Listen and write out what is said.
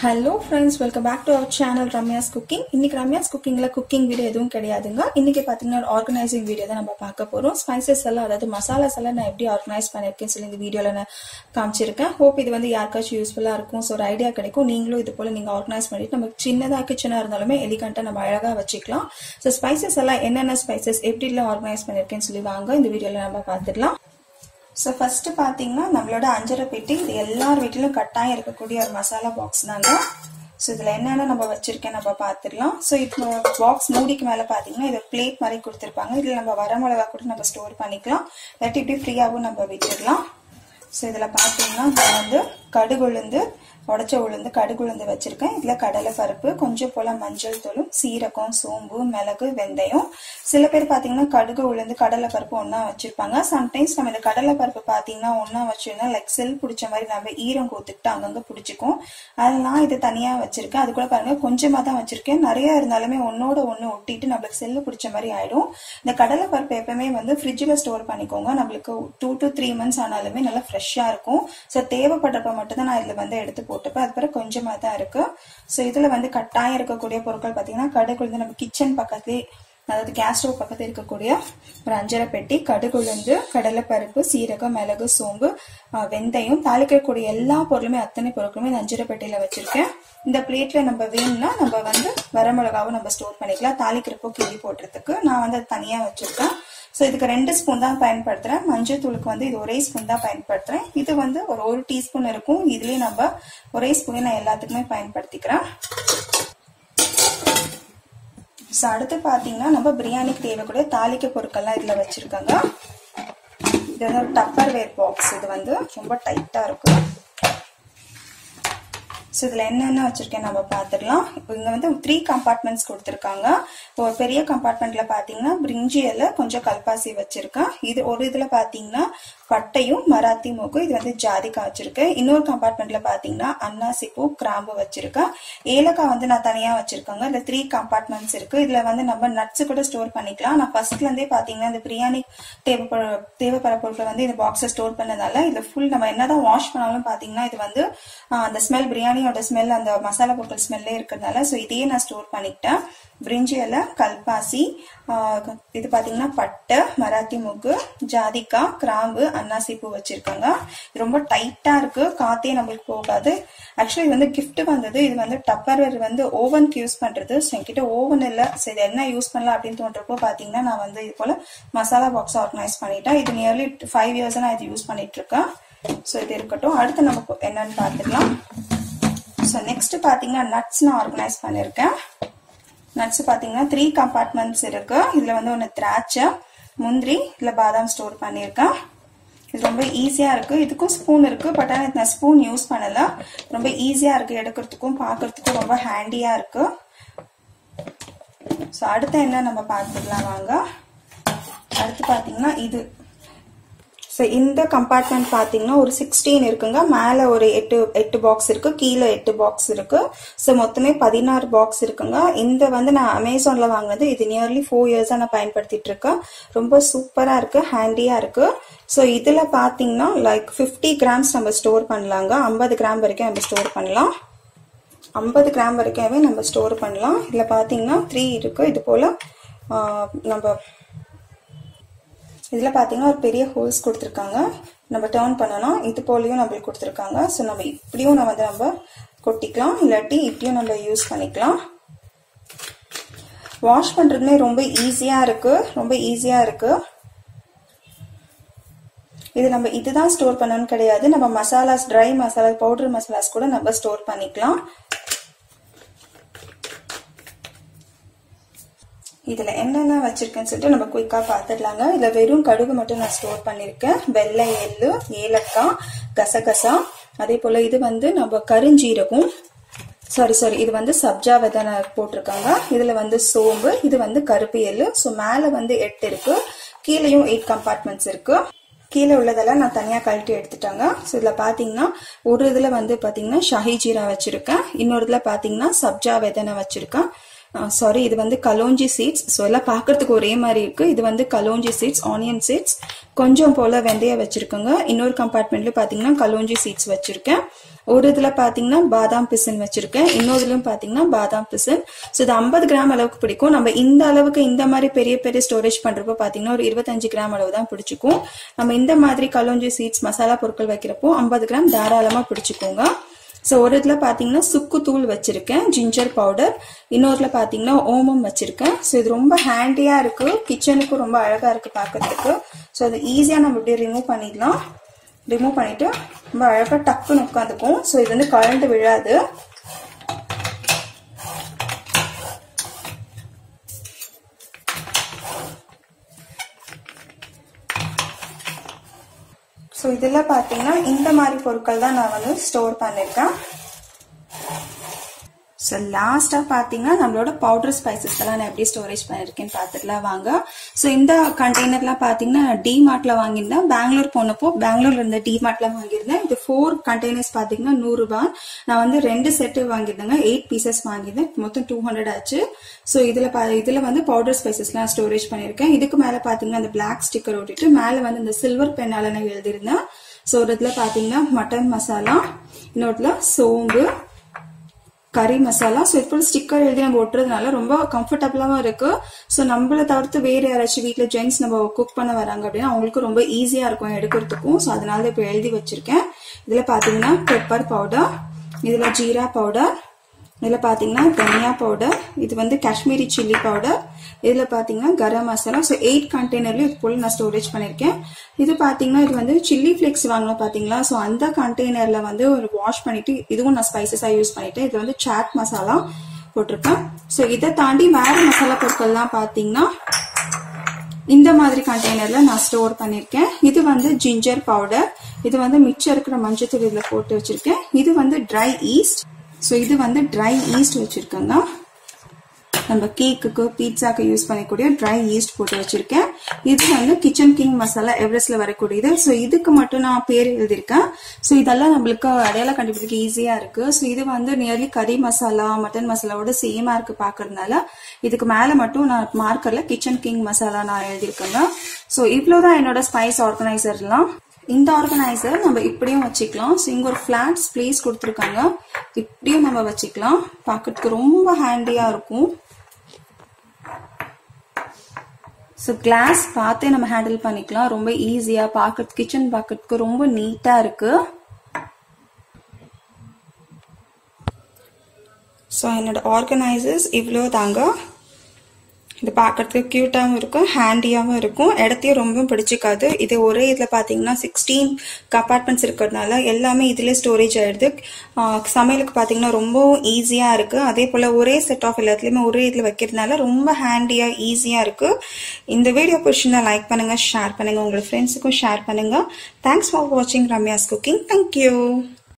hello friends welcome back to our channel Ramya's cooking இன்னைக்கு Ramya's குக்கிங்ல cooking video எதுவும் கிடையாதுங்க இன்னைக்கு பாத்தீங்கன்னா ஆர்கனைசிங் வீடியோ தான் நம்ம பார்க்க போறோம் ஸ்பைசஸ் எல்லாம் அதாவது மசாலாஸ் எல்லாம் நான் எப்படி ஆர்கனைஸ் பண்ணிருக்கேன்னு சொல்லி இந்த வீடியோல நான் காமிச்சிருக்கேன் ஹோப் இது வந்து யாருக்காச்சும் யூஸ்ஃபுல்லா இருக்கும் ஸோ ஒரு ஐடியா கிடைக்கும் நீங்களும் இது போல நீங்க ஆர்கனைஸ் பண்ணிட்டு நம்ம சின்னதா கிச்சனா இருந்தாலுமே எலிகண்டா நம்ம அழகா வச்சுக்கலாம் ஸோ ஸ்பைசஸ் எல்லாம் என்னென்ன ஸ்பைசஸ் எப்படி எல்லாம் ஆர்கனைஸ் பண்ணிருக்கேன்னு சொல்லி வாங்க இந்த வீடியோல நம்ம பார்த்துடலாம் ஸோ ஃபர்ஸ்ட் பார்த்தீங்கன்னா நம்மளோட அஞ்சரை பெட்டி இது எல்லார் வீட்டிலும் கட்டாயம் இருக்கக்கூடிய ஒரு மசாலா பாக்ஸ் தாங்க ஸோ இதில் என்னென்ன நம்ம வச்சிருக்கேன் நம்ம பார்த்துடலாம் ஸோ இப்போ பாக்ஸ் மூடிக்கு மேலே பார்த்தீங்கன்னா இது பிளேட் மாதிரி கொடுத்துருப்பாங்க இதில் நம்ம வரமிளகா கூட நம்ம ஸ்டோர் பண்ணிக்கலாம் இல்லாட்டி இப்படி ஃப்ரீயாகவும் நம்ம விட்டுடலாம் ஸோ இதில் பார்த்தீங்கன்னா இதில் வந்து கடுகு உளுந்து உடச்ச உளுந்து கடுகு உளுந்து வச்சிருக்கேன் இதில் கடலை பருப்பு கொஞ்சம் போல மஞ்சள் தூளும் சீரகம் சோம்பு மிளகு வெந்தயம் சில பேர் பார்த்தீங்கன்னா கடுகு உளுந்து கடலை பருப்பு ஒன்றா வச்சிருப்பாங்க சம்டைம்ஸ் நம்ம இந்த கடலை பருப்பு பார்த்தீங்கன்னா ஒன்றா வச்சிருந்தா லைக் செல் பிடிச்ச மாதிரி நம்ம ஈரம் கோத்துக்கிட்டு அங்கங்கே பிடிச்சிக்கும் அதெல்லாம் இது தனியாக வச்சிருக்கேன் அது கூட பாருங்க கொஞ்சமாக தான் வச்சிருக்கேன் நிறைய இருந்தாலுமே ஒன்னோட ஒன்று ஒட்டிட்டு நம்மளுக்கு செல்லு பிடிச்ச மாதிரி ஆயிடும் இந்த கடலை பருப்பு எப்பவுமே வந்து ஃப்ரிட்ஜில் ஸ்டோர் பண்ணிக்கோங்க நம்மளுக்கு டூ டு த்ரீ மந்த்ஸ் ஆனாலுமே நல்லா ஃப்ரெஷ்ஷாக இருக்கும் ஸோ தேவைப்படுறப்ப மட்டும் தான் நான் இதில் வந்து எடுத்து போட்டுப்பேன் அது பிறகு கொஞ்சமாக தான் இருக்கு ஸோ இதில் வந்து கட்டாயம் இருக்கக்கூடிய பொருட்கள் பார்த்தீங்கன்னா கடுகு வந்து நம்ம கிச்சன் பக்கத்துலேயே அதாவது கேஸ் ஸ்டவ் பக்கத்தில் இருக்கக்கூடிய ஒரு அஞ்சரை பெட்டி கடுகுளுந்து கடலைப்பருப்பு சீரகம் மிளகு சோம்பு வெந்தயம் தாளிக்கக்கூடிய எல்லா பொருளுமே அத்தனை பொருட்களுமே இந்த அஞ்சரை பெட்டியில வச்சிருக்கேன் இந்த பிளேட்ல நம்ம வேணும்னா நம்ம வந்து வரமிளகாவும் நம்ம ஸ்டோர் பண்ணிக்கலாம் தாளிக்கிறப்போ கிள்ளி போடுறதுக்கு நான் வந்து அது தனியா வச்சிருக்கேன் ஸோ இதுக்கு ரெண்டு ஸ்பூன் தான் பயன்படுத்துறேன் மஞ்சள் தூளுக்கு வந்து இது ஒரே ஸ்பூன் தான் பயன்படுத்துறேன் இது வந்து ஒரு ஒரு டீஸ்பூன் இருக்கும் இதுலயே நம்ம ஒரே ஸ்பூனே நான் எல்லாத்துக்குமே பயன்படுத்திக்கிறேன் ஸோ அடுத்து பார்த்தீங்கன்னா நம்ம பிரியாணிக்கு தேவைக்கூடிய தாளிக்க பொருட்கள்லாம் இதில் வச்சுருக்காங்க இது வந்து ஒரு டப்பர் வேர் பாக்ஸ் இது வந்து ரொம்ப டைட்டாக இருக்கும் ஸோ இதில் என்னென்ன வச்சுருக்கேன் நம்ம பார்த்துடலாம் இங்கே வந்து த்ரீ கம்பார்ட்மெண்ட்ஸ் கொடுத்துருக்காங்க ஒரு பெரிய கம்பார்ட்மெண்ட்டில் பார்த்தீங்கன்னா பிரிஞ்சி இலை கொஞ்சம் கல்பாசி வச்சுருக்கேன் இது ஒரு இதில் பார்த்தீங்கன்னா பட்டையும் மராத்தி மூக்கு இது வந்து ஜாதிக்காய் வச்சிருக்கேன் இன்னொரு கம்பார்ட்மெண்ட்ல பாத்தீங்கன்னா அன்னாசி பூ கிராம்பு வச்சிருக்கேன் ஏலக்காய் வந்து நான் தனியா வச்சிருக்கேங்க இதுல த்ரீ கம்பார்ட்மெண்ட்ஸ் இருக்கு இதுல வந்து நம்ம நட்ஸ் கூட ஸ்டோர் பண்ணிக்கலாம் நான் ஃபர்ஸ்ட்ல இருந்தே பாத்தீங்கன்னா இந்த பிரியாணி தேவைப்பட தேவைப்படுற பொருட்கள் வந்து இந்த பாக்ஸை ஸ்டோர் பண்ணதால இதுல ஃபுல் நம்ம என்னதான் வாஷ் பண்ணாலும் பாத்தீங்கன்னா இது வந்து அந்த ஸ்மெல் பிரியாணியோட ஸ்மெல் அந்த மசாலா பொருட்கள் ஸ்மெல்லே இருக்கிறதுனால ஸோ இதையே நான் ஸ்டோர் பண்ணிக்கிட்டேன் பிரிஞ்சி இலை கல்பாசி இது பாத்தீங்கன்னா பட்டை மராத்தி மூக்கு ஜாதிக்காய் கிராம்பு அன்னாசி பூ வச்சிருக்காங்க ரொம்ப டைட்டா இருக்கு காத்தே நம்மளுக்கு போகாது ஆக்சுவலி இது வந்து கிஃப்ட் வந்தது இது வந்து டப்பர்வேர் வந்து ஓவனுக்கு யூஸ் பண்றது ஸோ என்கிட்ட ஓவன் இல்லை சரி என்ன யூஸ் பண்ணலாம் அப்படின்னு தோன்றப்போ பாத்தீங்கன்னா நான் வந்து இது போல மசாலா பாக்ஸ் ஆர்கனைஸ் பண்ணிட்டேன் இது நியர்லி ஃபைவ் இயர்ஸ் நான் இது யூஸ் பண்ணிட்டு இருக்கேன் ஸோ இது இருக்கட்டும் அடுத்து நம்ம என்னன்னு பார்த்துக்கலாம் ஸோ நெக்ஸ்ட் பாத்தீங்கன்னா நட்ஸ் நான் ஆர்கனைஸ் பண்ணிருக்கேன் நட்ஸ் பாத்தீங்கன்னா த்ரீ கம்பார்ட்மெண்ட்ஸ் இருக்கு இதுல வந்து ஒன்று திராட்சை முந்திரி இல்ல பாதாம் ஸ்டோர் பண்ணியிருக்கேன் இது ரொம்ப ஈஸியா இருக்கு இதுக்கும் ஸ்பூன் இருக்கு பட் ஆனால் நான் ஸ்பூன் யூஸ் பண்ணல ரொம்ப ஈஸியா இருக்கு எடுக்கிறதுக்கும் பார்க்கறதுக்கும் ரொம்ப ஹேண்டியா இருக்கு ஸோ அடுத்து என்ன நம்ம பார்த்துக்கலாம் வாங்க அடுத்து பார்த்தீங்கன்னா இது ஸோ இந்த கம்பார்ட்மெண்ட் பார்த்தீங்கன்னா ஒரு சிக்ஸ்டீன் இருக்குங்க மேலே ஒரு எட்டு எட்டு பாக்ஸ் இருக்கு கீழே எட்டு பாக்ஸ் இருக்கு ஸோ மொத்தமே பதினாறு பாக்ஸ் இருக்குங்க இந்த வந்து நான் அமேசான்ல வாங்கினது இது நியர்லி ஃபோர் இயர்ஸாக நான் பயன்படுத்திட்டு இருக்கேன் ரொம்ப சூப்பராக இருக்கு ஹேண்டியா இருக்கு ஸோ இதில் பார்த்தீங்கன்னா லைக் ஃபிஃப்டி கிராம்ஸ் நம்ம ஸ்டோர் பண்ணலாங்க ஐம்பது கிராம் வரைக்கும் நம்ம ஸ்டோர் பண்ணலாம் ஐம்பது கிராம் வரைக்குமே நம்ம ஸ்டோர் பண்ணலாம் இதில் பார்த்தீங்கன்னா த்ரீ இருக்கு இது போல் நம்ம இதில் பார்த்தீங்கன்னா ஒரு பெரிய ஹோல்ஸ் கொடுத்துருக்காங்க நம்ம டேர்ன் பண்ணலாம் இது போலையும் நம்மளுக்கு கொடுத்துருக்காங்க ஸோ நம்ம இப்படியும் நம்ம வந்து நம்ம கொட்டிக்கலாம் இல்லாட்டி இப்படியும் நம்ம யூஸ் பண்ணிக்கலாம் வாஷ் பண்ணுறதுமே ரொம்ப ஈஸியாக இருக்கு ரொம்ப ஈஸியாக இருக்கு இது நம்ம இதுதான் ஸ்டோர் பண்ணணும்னு கிடையாது நம்ம மசாலாஸ் ட்ரை மசாலா பவுடர் மசாலாஸ் கூட நம்ம ஸ்டோர் பண்ணிக்கலாம் இதுல என்னென்ன வச்சிருக்கேன்னு சொல்லிட்டு நம்ம குயிக்கா பாத்துடலாங்க இதுல வெறும் கடுகு மட்டும் நான் ஸ்டோர் பண்ணிருக்கேன் வெள்ளை எள்ளு ஏலக்காய் கசகசா அதே போல இது வந்து நம்ம கருஞ்சீரகம் சாரி சாரி இது வந்து சப்ஜா விதை போட்டிருக்காங்க இதுல வந்து சோம்பு இது வந்து கருப்பு எள்ளு ஸோ மேல வந்து எட்டு இருக்கு கீழேயும் எயிட் கம்பார்ட்மெண்ட்ஸ் இருக்கு கீழே உள்ளதெல்லாம் நான் தனியாக கழட்டி எடுத்துட்டாங்க ஸோ இதில் பார்த்தீங்கன்னா ஒரு இதில் வந்து பார்த்தீங்கன்னா ஷாஹி ஜீரா வச்சுருக்கேன் இன்னொரு இதில் பார்த்தீங்கன்னா சப்ஜா விதனை வச்சுருக்கேன் சாரி இது வந்து கலோஞ்சி சீட்ஸ் ஸோ எல்லாம் பார்க்கறதுக்கு ஒரே மாதிரி இருக்கு இது வந்து கலோஞ்சி சீட்ஸ் ஆனியன் சீட்ஸ் கொஞ்சம் போல வெந்தயம் வச்சிருக்கோங்க இன்னொரு கம்பார்ட்மெண்ட்ல பாத்தீங்கன்னா கலோஞ்சி சீட்ஸ் வச்சிருக்கேன் ஒரு இதுல பாத்தீங்கன்னா பாதாம் பிசின் வச்சிருக்கேன் இன்னொருலயும் பாத்தீங்கன்னா பாதாம் பிசின் ஸோ இது ஐம்பது கிராம் அளவுக்கு பிடிக்கும் நம்ம இந்த அளவுக்கு இந்த மாதிரி பெரிய பெரிய ஸ்டோரேஜ் பண்றப்போ பாத்தீங்கன்னா ஒரு இருபத்தஞ்சு கிராம் அளவு தான் பிடிச்சிக்கும் நம்ம இந்த மாதிரி கலோஞ்சி சீட்ஸ் மசாலா பொருட்கள் வைக்கிறப்போ ஐம்பது கிராம் தாராளமா பிடிச்சிக்கோங்க ஸோ ஒரு இதில் பார்த்தீங்கன்னா சுக்கு தூள் வச்சிருக்கேன் ஜிஞ்சர் பவுடர் இன்னொருல பார்த்தீங்கன்னா ஓமம் வச்சிருக்கேன் ஸோ இது ரொம்ப ஹேண்டியாக இருக்கு கிச்சனுக்கும் ரொம்ப அழகாக இருக்கு பார்க்கறதுக்கு ஸோ அது ஈஸியாக நம்ம இப்படியே ரிமூவ் பண்ணிடலாம் ரிமூவ் பண்ணிட்டு ரொம்ப அழகாக டக்குன்னு உட்காந்துக்கும் ஸோ இது வந்து கழண்டு விழாது ஸோ இதில் பார்த்தீங்கன்னா இந்த மாதிரி பொருட்கள் தான் நான் வந்து ஸ்டோர் பண்ணியிருக்கேன் ஸோ லாஸ்ட்டாக பார்த்தீங்கன்னா நம்மளோட பவுடர் ஸ்பைசஸ் எல்லாம் நான் எப்படி ஸ்டோரேஜ் பண்ணியிருக்கேன்னு பார்த்துக்கலாம் வாங்க ஸோ இந்த கண்டெய்னர்லாம் பார்த்தீங்கன்னா டிமார்ட்டில் வாங்கியிருந்தேன் பெங்களூர் போனப்போ பெங்களூர்ல இருந்த டிமார்ட்ல வாங்கியிருந்தேன் இது ஃபோர் கண்டெய்னர்ஸ் பார்த்தீங்கன்னா நூறுரூபா நான் வந்து ரெண்டு செட்டு வாங்கியிருந்தேங்க எயிட் பீசஸ் வாங்கியிருந்தேன் மொத்தம் டூ ஹண்ட்ரட் ஆச்சு ஸோ இதில் பா இதில் வந்து பவுடர் ஸ்பைசஸ்லாம் ஸ்டோரேஜ் பண்ணியிருக்கேன் இதுக்கு மேலே பார்த்தீங்கன்னா அந்த பிளாக் ஸ்டிக்கர் ஒட்டிட்டு மேலே வந்து இந்த சில்வர் பெண்ணால் நான் எழுதியிருந்தேன் ஸோ ஒரு இதில் பார்த்தீங்கன்னா மட்டன் மசாலா இன்னொருல சோம்பு கறி மசாலா ஸோ இப்போ ஸ்டிக்கர் எழுதி நம்ம ஒட்டுறதுனால ரொம்ப கம்ஃபர்டபுளாகவும் இருக்கு ஸோ நம்மளை தவிர்த்து வேற யாராச்சும் வீட்டில் ஜென்ட்ஸ் நம்ம குக் பண்ண வராங்க அப்படின்னா அவங்களுக்கு ரொம்ப ஈஸியாக இருக்கும் எடுக்கிறதுக்கும் ஸோ அதனால இப்போ எழுதி வச்சிருக்கேன் இதில் பார்த்தீங்கன்னா பெப்பர் பவுடர் இதில் ஜீரா பவுடர் இதில் பார்த்தீங்கன்னா தனியா பவுடர் இது வந்து காஷ்மீரி சில்லி பவுடர் இதில் பார்த்தீங்கன்னா கரம் மசாலா ஸோ எயிட் கண்டெய்னர்ல இது போல் நான் ஸ்டோரேஜ் பண்ணியிருக்கேன் இது பார்த்தீங்கன்னா இது வந்து சில்லி ஃப்ளேக்ஸ் வாங்கினோம் பார்த்தீங்களா ஸோ அந்த கண்டெய்னரில் வந்து ஒரு வாஷ் பண்ணிட்டு இதுவும் நான் ஸ்பைசஸாக யூஸ் பண்ணிட்டேன் இது வந்து சாட் மசாலா போட்டிருக்கேன் ஸோ இதை தாண்டி வேற மசாலா பொருட்கள்லாம் பார்த்தீங்கன்னா இந்த மாதிரி கண்டெய்னர்ல நான் ஸ்டோர் பண்ணியிருக்கேன் இது வந்து ஜிஞ்சர் பவுடர் இது வந்து மிச்சம் இருக்கிற மஞ்சத்தூள் இதில் போட்டு வச்சிருக்கேன் இது வந்து ட்ரை ஈஸ்ட் ஸோ இது வந்து ட்ரை ஈஸ்ட் வச்சிருக்கேங்க நம்ம கேக்குக்கு பீட்சாக்கு யூஸ் பண்ணக்கூடிய ட்ரை ஈஸ்ட் போட்டு வச்சிருக்கேன் இது வந்து கிச்சன் கிங் மசாலா எவரெஸ்ட்ல வரக்கூடியது ஸோ இதுக்கு மட்டும் நான் பேர் எழுதியிருக்கேன் ஸோ இதெல்லாம் நம்மளுக்கு அடையாளம் கண்டுபிடிக்க ஈஸியா இருக்கு ஸோ இது வந்து நியர்லி கறி மசாலா மட்டன் மசாலாவோட சேமா இருக்கு பாக்குறதுனால இதுக்கு மேல மட்டும் நான் மார்க்கர்ல கிச்சன் கிங் மசாலா நான் எழுதியிருக்கேங்க ஸோ இவ்வளவுதான் என்னோட ஸ்பைஸ் ஆர்கனைசர்லாம் இந்த ஆர்கனைசர் நம்ம இப்படியும் வச்சுக்கலாம் ஸோ இங்க ஒரு ஃபிளாட் ஸ்பேஸ் கொடுத்துருக்காங்க இப்படியும் நம்ம வச்சுக்கலாம் பார்க்கறதுக்கு ரொம்ப ஹேண்டியா இருக்கும் ஸோ கிளாஸ் பார்த்தே நம்ம ஹேண்டில் பண்ணிக்கலாம் ரொம்ப ஈஸியாக பார்க்கறது கிச்சன் பார்க்கறதுக்கு ரொம்ப நீட்டாக இருக்கு ஸோ என்னோட ஆர்கனைசர்ஸ் இவ்வளோ தாங்க இது பார்க்கறதுக்கு க்யூட்டாகவும் இருக்கும் ஹேண்டியாகவும் இருக்கும் இடத்தையும் ரொம்ப பிடிச்சிக்காது இது ஒரே இதில் பார்த்தீங்கன்னா சிக்ஸ்டீன் கம்பார்ட்மெண்ட்ஸ் இருக்கிறதுனால எல்லாமே இதில் ஸ்டோரேஜ் ஆயிடுது சமையலுக்கு பார்த்தீங்கன்னா ரொம்ப ஈஸியாக இருக்குது அதே போல் ஒரே செட் ஆஃப் எல்லாத்துலேயுமே ஒரே இதில் வைக்கிறதுனால ரொம்ப ஹேண்டியாக ஈஸியாக இருக்குது இந்த வீடியோ பிடிச்சிருந்தா லைக் பண்ணுங்கள் ஷேர் பண்ணுங்கள் உங்களோட ஃப்ரெண்ட்ஸுக்கும் ஷேர் பண்ணுங்கள் தேங்க்ஸ் ஃபார் வாட்சிங் ரம்யாஸ் குக்கிங் தேங்க்யூ